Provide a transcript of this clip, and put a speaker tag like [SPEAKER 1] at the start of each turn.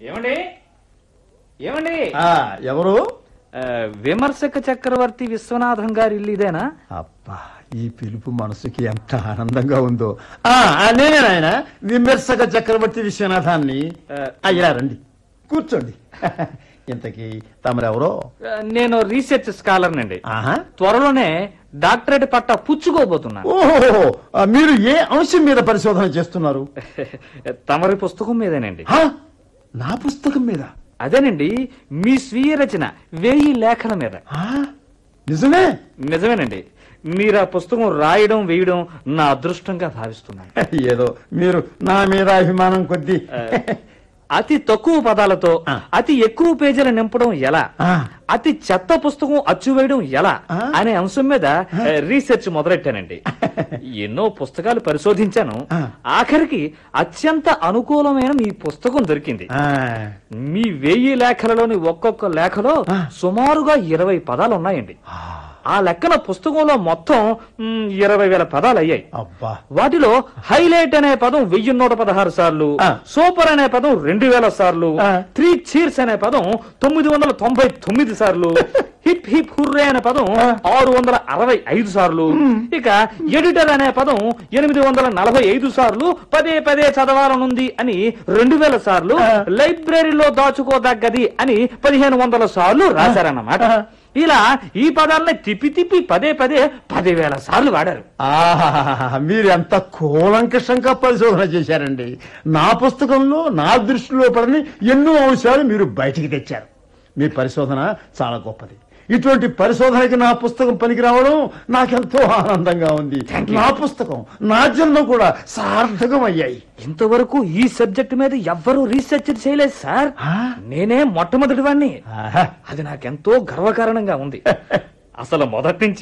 [SPEAKER 1] ఏమండి ఏమండి
[SPEAKER 2] ఆ, ఎవరు
[SPEAKER 1] ఆ, విమర్శక చక్రవర్తి విశ్వనాథం గారి ఇల్లు ఇదేనా
[SPEAKER 2] అబ్బా ఈ పిలుపు మనసుకి ఎంత ఆనందంగా ఉందో ఆ ఆ, నేనే నాయన విమర్శక చక్రవర్తి విశ్వనాథాన్ని
[SPEAKER 1] ఆ,
[SPEAKER 2] అయ్యా రండి కూర్చోండి ఇంతకీ తమరెవరో
[SPEAKER 1] ఆ, నేను రీసెర్చ్ స్కాలర్ నండి
[SPEAKER 2] ఆహా
[SPEAKER 1] త్వరలోనే డాక్టరేట్ పట్టా పుచ్చుకోబోతున్నాను
[SPEAKER 2] ఓహో మీరు ఏ అంశం మీద పరిశోధన చేస్తున్నారు
[SPEAKER 1] తమరి పుస్తకం మీదేనండి
[SPEAKER 2] హా? నా పుస్తకం మీద
[SPEAKER 1] అదేనండి మీ స్వీయ రచన వెయ్యి లేఖల మీద
[SPEAKER 2] ఆ, నిజమే
[SPEAKER 1] నిజమేనండి మీరు ఆ పుస్తకం రాయడం వేయడం నా అదృష్టంగా భావిస్తున్నాను
[SPEAKER 2] ఏదో మీరు నా మీద అభిమానం కొద్దీ
[SPEAKER 1] ఆ, అతి తక్కువ పదాలతో
[SPEAKER 2] ఆ.
[SPEAKER 1] అతి ఎక్కువ పేజీలు నింపడం ఎలా
[SPEAKER 2] ఆ,
[SPEAKER 1] అతి చెత్త పుస్తకం అచ్చు వేయడం ఎలా
[SPEAKER 2] ఆ?
[SPEAKER 1] అనే అంశం మీద ఆ, రీసెర్చ్ మొదలెట్టానండి ఎన్నో పుస్తకాలు పరిశోధించాను
[SPEAKER 2] ఆ.
[SPEAKER 1] ఆఖరికి అత్యంత అనుకూలమైన మీ పుస్తకం దొరికింది
[SPEAKER 2] ఆ,
[SPEAKER 1] మీ వెయ్యి లేఖలలోని ఒక్కొక్క లేఖలో
[SPEAKER 2] ఆ.
[SPEAKER 1] సుమారుగా ఇరవై పదాలు ఉన్నాయండి
[SPEAKER 2] ఆ,
[SPEAKER 1] ఆ లెక్కన పుస్తకంలో మొత్తం మ్, ఇరవై వేల పదాలు అయ్యాయి
[SPEAKER 2] అబ్బా
[SPEAKER 1] వాటిలో హైలైట్ అనే పదం వెయ్యి నూట పదహారు సార్లు
[SPEAKER 2] ఆ.
[SPEAKER 1] సూపర్ అనే పదం రెండు వేల సార్లు
[SPEAKER 2] ఆ.
[SPEAKER 1] త్రీ చీర్స్ అనే పదం తొమ్మిది వందల తొంభై తొమ్మిది సార్లు హిప్ హిప్ హుర్రే అనే పదం
[SPEAKER 2] ఆ.
[SPEAKER 1] ఆరు వందల అరవై ఐదు సార్లు ఇక ఎడిటర్ అనే పదం ఎనిమిది వందల నలభై ఐదు సార్లు పదే పదే చదవాలనుంది అని రెండు వేల సార్లు
[SPEAKER 2] ఆ.
[SPEAKER 1] లైబ్రరీలో దాచుకోదగ్గది అని పదిహేను వందల సార్లు రాశారన్నమాట
[SPEAKER 2] ఆ.
[SPEAKER 1] ఇలా ఈ పదాలని తిప్పి తిప్పి పదే పదే పదివేల సార్లు వాడారు
[SPEAKER 2] ఆహాహాహా, మీరు ఎంత కూలంకషంగా పరిశోధన చేశారండి నా పుస్తకంలో నా దృష్టిలో పడని ఎన్నో అంశాలు మీరు బయటికి తెచ్చారు మీ పరిశోధన చాలా గొప్పది ఇటువంటి పరిశోధనకి నా పుస్తకం పనికి రావడం నాకెంతో ఆనందంగా ఉంది నా పుస్తకం నా జన్మ కూడా సార్థకం అయ్యాయి
[SPEAKER 1] ఇంతవరకు ఈ సబ్జెక్ట్ మీద ఎవ్వరూ రీసెర్చ్ చేయలేదు సార్
[SPEAKER 2] ఆ?
[SPEAKER 1] నేనే మొట్టమొదటి వాణ్ణి
[SPEAKER 2] ఆహా.
[SPEAKER 1] అది నాకెంతో గర్వకారణంగా ఉంది అసలు మొదటి నుంచి